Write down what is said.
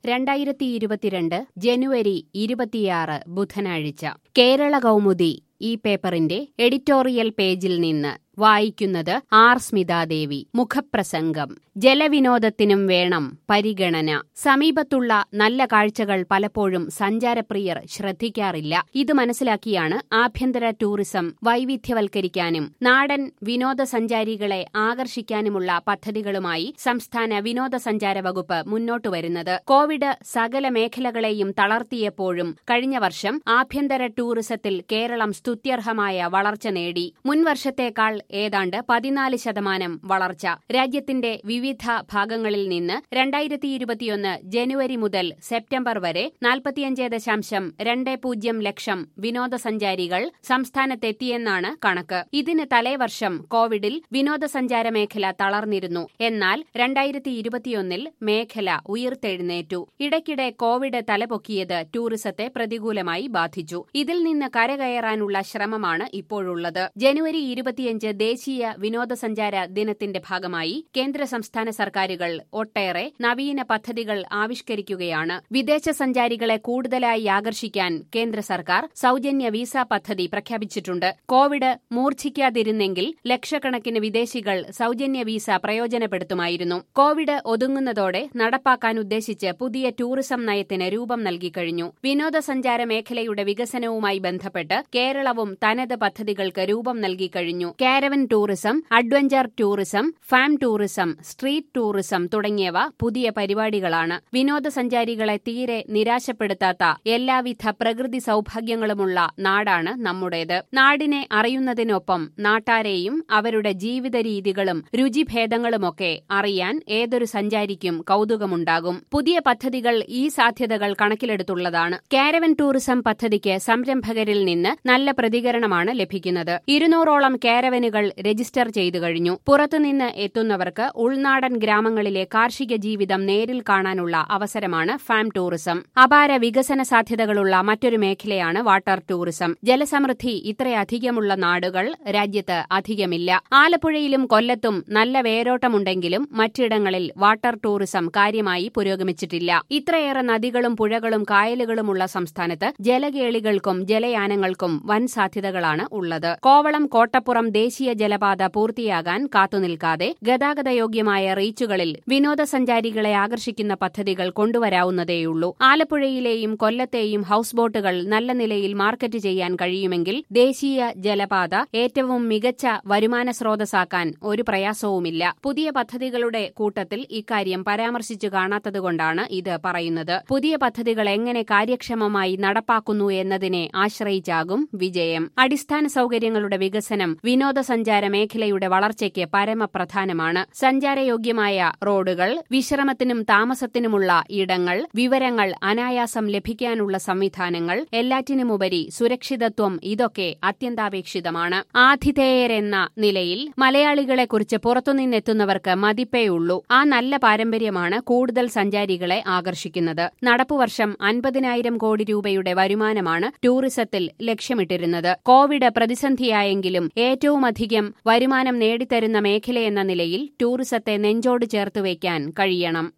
രണ്ടായിരത്തി ഇരുപത്തിരണ്ട് ജനുവരി ഇരുപത്തിയാറ് ബുധനാഴ്ച കേരള കൗമുദി ഈ പേപ്പറിന്റെ എഡിറ്റോറിയൽ പേജിൽ നിന്ന് വായിക്കുന്നത് ആർ സ്മിതാദേവി മുഖപ്രസംഗം ജലവിനോദത്തിനും വേണം പരിഗണന സമീപത്തുള്ള നല്ല കാഴ്ചകൾ പലപ്പോഴും സഞ്ചാരപ്രിയർ ശ്രദ്ധിക്കാറില്ല ഇത് മനസ്സിലാക്കിയാണ് ആഭ്യന്തര ടൂറിസം വൈവിധ്യവൽക്കരിക്കാനും നാടൻ വിനോദസഞ്ചാരികളെ ആകർഷിക്കാനുമുള്ള പദ്ധതികളുമായി സംസ്ഥാന വിനോദസഞ്ചാര വകുപ്പ് മുന്നോട്ടു വരുന്നത് കോവിഡ് സകല മേഖലകളെയും തളർത്തിയപ്പോഴും കഴിഞ്ഞ വർഷം ആഭ്യന്തര ടൂറിസത്തിൽ കേരളം സ്തുത്യർഹമായ വളർച്ച നേടി മുൻവർഷത്തേക്കാൾ ഏതാണ്ട് പതിനാല് ശതമാനം വളർച്ച രാജ്യത്തിന്റെ വിവിധ ഭാഗങ്ങളിൽ നിന്ന് രണ്ടായിരത്തി ഇരുപത്തിയൊന്ന് ജനുവരി മുതൽ സെപ്റ്റംബർ വരെ നാൽപ്പത്തിയഞ്ച് ദശാംശം രണ്ട് പൂജ്യം ലക്ഷം വിനോദസഞ്ചാരികൾ സംസ്ഥാനത്തെത്തിയെന്നാണ് കണക്ക് ഇതിന് തലേവർഷം കോവിഡിൽ വിനോദസഞ്ചാര മേഖല തളർന്നിരുന്നു എന്നാൽ രണ്ടായിരത്തി ഇരുപത്തിയൊന്നിൽ മേഖല ഉയർത്തെഴുന്നേറ്റു ഇടയ്ക്കിടെ കോവിഡ് തലപൊക്കിയത് ടൂറിസത്തെ പ്രതികൂലമായി ബാധിച്ചു ഇതിൽ നിന്ന് കരകയറാനുള്ള ശ്രമമാണ് ഇപ്പോഴുള്ളത് ജനുവരി ഇരുപത്തിയഞ്ച് ദേശീയ വിനോദസഞ്ചാര ദിനത്തിന്റെ ഭാഗമായി കേന്ദ്ര സംസ്ഥാന സർക്കാരുകൾ ഒട്ടേറെ നവീന പദ്ധതികൾ ആവിഷ്കരിക്കുകയാണ് വിദേശ സഞ്ചാരികളെ കൂടുതലായി ആകർഷിക്കാൻ കേന്ദ്ര സർക്കാർ സൌജന്യ വിസ പദ്ധതി പ്രഖ്യാപിച്ചിട്ടുണ്ട് കോവിഡ് മൂർച്ഛിക്കാതിരുന്നെങ്കിൽ ലക്ഷക്കണക്കിന് വിദേശികൾ സൌജന്യ വിസ പ്രയോജനപ്പെടുത്തുമായിരുന്നു കോവിഡ് ഒതുങ്ങുന്നതോടെ നടപ്പാക്കാൻ ഉദ്ദേശിച്ച് പുതിയ ടൂറിസം നയത്തിന് രൂപം നൽകിക്കഴിഞ്ഞു വിനോദസഞ്ചാര മേഖലയുടെ വികസനവുമായി ബന്ധപ്പെട്ട് കേരളവും തനത് പദ്ധതികൾക്ക് രൂപം നൽകിക്കഴിഞ്ഞു caravan tourism adventure tourism farm tourism street tourism തുടങ്ങിയവ പുതിയ പരിപാടികളാണ് വിനോദസഞ്ചാരികളെ തീരെ നിരാശപ്പെടുത്താത്ത എല്ലാവിധ പ്രകൃതി സൌഭാഗ്യങ്ങളുമുള്ള നാടാണ് നമ്മുടേത് നാടിനെ അറിയുന്നതിനൊപ്പം നാട്ടാരെയും അവരുടെ ജീവിത രീതികളും രുചിഭേദങ്ങളുമൊക്കെ അറിയാൻ ഏതൊരു സഞ്ചാരിക്കും കൌതുകമുണ്ടാകും പുതിയ പദ്ധതികൾ ഈ സാധ്യതകൾ കണക്കിലെടുത്തുള്ളതാണ് കാരവൻ ടൂറിസം പദ്ധതിക്ക് സംരംഭകരിൽ നിന്ന് നല്ല പ്രതികരണമാണ് ലഭിക്കുന്നത് ഇരുന്നൂറോളം കാരവനുകൾ രജിസ്റ്റർ ചെയ്തു കഴിഞ്ഞു പുറത്തുനിന്ന് എത്തുന്നവർക്ക് ഉൾനാടൻ ഗ്രാമങ്ങളിലെ കാർഷിക ജീവിതം നേരിൽ കാണാനുള്ള അവസരമാണ് ഫാം ടൂറിസം അപാര വികസന സാധ്യതകളുള്ള മറ്റൊരു മേഖലയാണ് വാട്ടർ ടൂറിസം ജലസമൃദ്ധി ഇത്രയധികമുള്ള നാടുകൾ രാജ്യത്ത് അധികമില്ല ആലപ്പുഴയിലും കൊല്ലത്തും നല്ല വേരോട്ടമുണ്ടെങ്കിലും മറ്റിടങ്ങളിൽ വാട്ടർ ടൂറിസം കാര്യമായി പുരോഗമിച്ചിട്ടില്ല ഇത്രയേറെ നദികളും പുഴകളും കായലുകളുമുള്ള സംസ്ഥാനത്ത് ജലകേളികൾക്കും ജലയാനങ്ങൾക്കും വൻ സാധ്യതകളാണ് ഉള്ളത് കോവളം കോട്ടപ്പുറം ദേശീയ ജലപാത പൂർത്തിയാകാൻ കാത്തുനിൽക്കാതെ ഗതാഗതയോഗ്യമായ റീച്ചുകളിൽ വിനോദസഞ്ചാരികളെ ആകർഷിക്കുന്ന പദ്ധതികൾ കൊണ്ടുവരാവുന്നതേയുള്ളൂ ആലപ്പുഴയിലെയും കൊല്ലത്തെയും ഹൌസ് ബോട്ടുകൾ നല്ല നിലയിൽ മാർക്കറ്റ് ചെയ്യാൻ കഴിയുമെങ്കിൽ ദേശീയ ജലപാത ഏറ്റവും മികച്ച വരുമാന സ്രോതസ്സാക്കാൻ ഒരു പ്രയാസവുമില്ല പുതിയ പദ്ധതികളുടെ കൂട്ടത്തിൽ ഇക്കാര്യം പരാമർശിച്ചു കാണാത്തതുകൊണ്ടാണ് ഇത് പറയുന്നത് പുതിയ പദ്ധതികൾ എങ്ങനെ കാര്യക്ഷമമായി നടപ്പാക്കുന്നു എന്നതിനെ ആശ്രയിച്ചാകും വിജയം അടിസ്ഥാന സൌകര്യങ്ങളുടെ വികസനം വിനോദസഞ്ചാര മേഖലയുടെ വളർച്ചയ്ക്ക് പരമപ്രധാനമാണ് സഞ്ചാരയോഗ്യമായ റോഡുകൾ വിശ്രമത്തിനും താമസത്തിനുമുള്ള ഇടങ്ങൾ വിവരങ്ങൾ അനായാസം ലഭിക്കാനുള്ള സംവിധാനങ്ങൾ എല്ലാറ്റിനുമുപരി സുരക്ഷിതത്വം ഇതൊക്കെ അത്യന്താപേക്ഷിതമാണ് ആതിഥേയരെന്ന നിലയിൽ മലയാളികളെക്കുറിച്ച് പുറത്തുനിന്നെത്തുന്നവർക്ക് മതിപ്പേയുള്ളൂ ആ നല്ല പാരമ്പര്യമാണ് കൂടുതൽ സഞ്ചാരികളെ ആകർഷിക്കുന്നത് നടപ്പുവർഷം അൻപതിനായിരം കോടി രൂപയുടെ വരുമാനമാണ് ടൂറിസത്തിൽ ലക്ഷ്യമിട്ടിരുന്നത് കോവിഡ് പ്രതിസന്ധിയായെങ്കിലും ഏറ്റവുമധികം വരുമാനം നേടിത്തരുന്ന മേഖലയെന്ന നിലയിൽ ടൂറിസത്തെ നെഞ്ചോട് ചേർത്ത് വയ്ക്കാൻ കഴിയണം